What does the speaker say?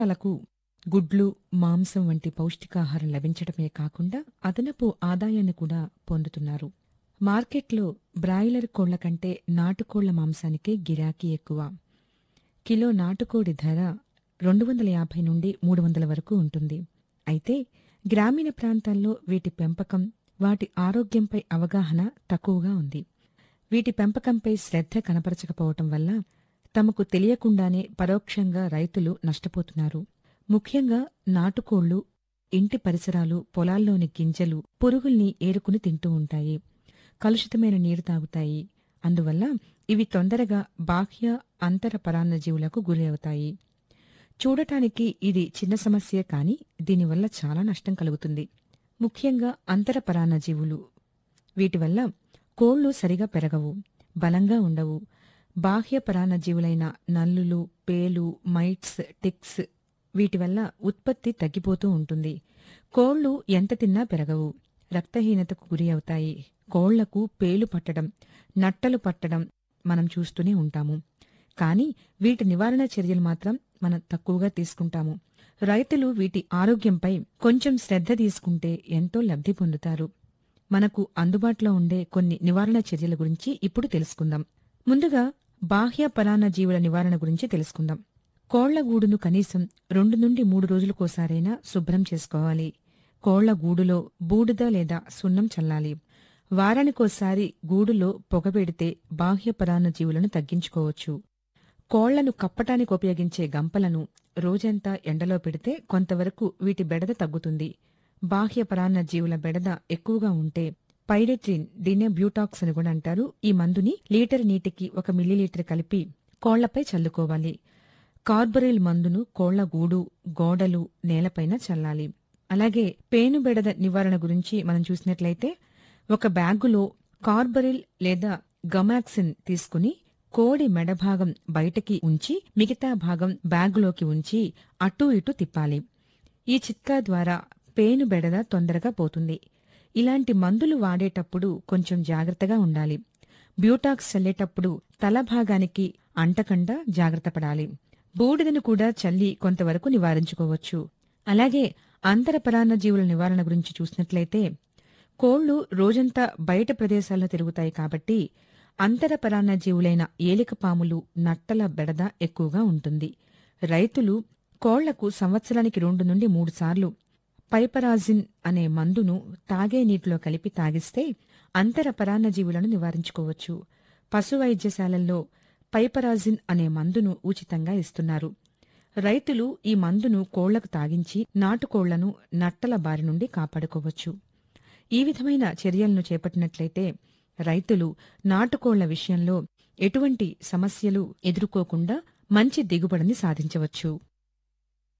వాళ్ళకు గుడ్లు మాంసం వంటి పౌష్టికాహారం లభించడమే కాకుండా అదనపు ఆదాయాన్ని కూడా పొందుతున్నారు మార్కెట్లో బ్రాయిలర్ కోళ్ల కంటే నాటుకోళ్ల మాంసానికే గిరాకీ ఎక్కువ కిలో నాటుకోడి ధర రెండు వందల యాభై నుండి మూడు వందల వరకు ఉంటుంది అయితే గ్రామీణ ప్రాంతాల్లో వీటి పెంపకం వాటి ఆరోగ్యంపై అవగాహన తక్కువగా ఉంది వీటి పెంపకంపై శ్రద్ధ కనపరచకపోవటం వల్ల తమకు తెలియకుండానే పరోక్షంగా రైతులు నష్టపోతున్నారు ముఖ్యంగా నాటుకోళ్లు ఇంటి పరిసరాలు పొలాల్లోని గింజలు పురుగుల్ని ఏరుకుని తింటూ ఉంటాయి కలుషితమైన నీరు తాగుతాయి అందువల్ల ఇవి తొందరగా బాహ్య అంతర పరాన్నజీవులకు గురి అవుతాయి చూడటానికి ఇది చిన్న సమస్యే కాని దీనివల్ల చాలా నష్టం కలుగుతుంది ముఖ్యంగా అంతర పరాన్నజీవులు వీటి వల్ల కోళ్లు సరిగా పెరగవు బలంగా ఉండవు బాహ్య పరాన్నజీవులైన నల్లులు పేలు మైట్స్ టిక్స్ వీటి వల్ల ఉత్పత్తి తగ్గిపోతూ ఉంటుంది కోళ్లు ఎంత తిన్నా పెరగవు రక్తహీనతకు గురి అవుతాయి కోళ్లకు పేలు పట్టడం నట్టలు పట్టడం మనం చూస్తూనే ఉంటాము కానీ వీటి నివారణ చర్యలు మాత్రం మనం తక్కువగా తీసుకుంటాము రైతులు వీటి ఆరోగ్యంపై కొంచెం శ్రద్ధ తీసుకుంటే ఎంతో లబ్ధి పొందుతారు మనకు అందుబాటులో ఉండే కొన్ని నివారణ చర్యల గురించి ఇప్పుడు తెలుసుకుందాం ముందుగా బాహ్య పరాన్న జీవుల నివారణ గురించి తెలుసుకుందాం కోళ్ల గూడును కనీసం రెండు నుండి మూడు రోజులకోసారైనా శుభ్రం చేసుకోవాలి కోళ్ల గూడులో బూడిద లేదా సున్నం చల్లాలి వారానికోసారి గూడులో పొగబెడితే బాహ్య పరాన్న జీవులను తగ్గించుకోవచ్చు కోళ్లను కప్పటానికి ఉపయోగించే గంపలను రోజంతా ఎండలో పెడితే కొంతవరకు వీటి బెడద తగ్గుతుంది బాహ్య పరాన్న జీవుల బెడద ఎక్కువగా ఉంటే పైరెట్రిన్ దీన్నే బ్యూటాక్స్ అని కూడా అంటారు ఈ మందుని లీటర్ నీటికి ఒక మిల్లీలీటర్ కలిపి కోళ్లపై చల్లుకోవాలి కార్బొరిల్ మందును కోళ్ల గూడు గోడలు నేలపైన చల్లాలి అలాగే పేనుబెడద నివారణ గురించి మనం చూసినట్లయితే ఒక బ్యాగులో కార్బరిల్ లేదా గమాక్సిన్ తీసుకుని కోడి మెడభాగం బయటకి ఉంచి మిగతా భాగం బ్యాగులోకి ఉంచి అటూ ఇటూ తిప్పాలి ఈ చిట్కా ద్వారా పేను బెడద తొందరగా పోతుంది ఇలాంటి మందులు వాడేటప్పుడు కొంచెం జాగ్రత్తగా ఉండాలి బ్యూటాక్స్ చల్లేటప్పుడు తల భాగానికి అంటకుండా జాగ్రత్త పడాలి బూడిదను కూడా చల్లి కొంతవరకు నివారించుకోవచ్చు అలాగే అంతర పరాన్న జీవుల నివారణ గురించి చూసినట్లయితే కోళ్లు రోజంతా బయట ప్రదేశాల్లో తిరుగుతాయి కాబట్టి అంతర పరాన్న జీవులైన ఏలికపాములు నట్టల బెడద ఎక్కువగా ఉంటుంది రైతులు కోళ్లకు సంవత్సరానికి రెండు నుండి మూడు సార్లు పైపరాజిన్ అనే మందును తాగే నీటిలో కలిపి తాగిస్తే అంతర పరాన్న జీవులను నివారించుకోవచ్చు పశు వైద్యశాలల్లో పైపరాజిన్ అనే మందును ఉచితంగా ఇస్తున్నారు రైతులు ఈ మందును కోళ్లకు తాగించి నాటుకోళ్లను నట్టల బారి నుండి కాపాడుకోవచ్చు ఈ విధమైన చర్యలను చేపట్టినట్లయితే రైతులు నాటుకోళ్ల విషయంలో ఎటువంటి సమస్యలు ఎదుర్కోకుండా మంచి దిగుబడిని సాధించవచ్చు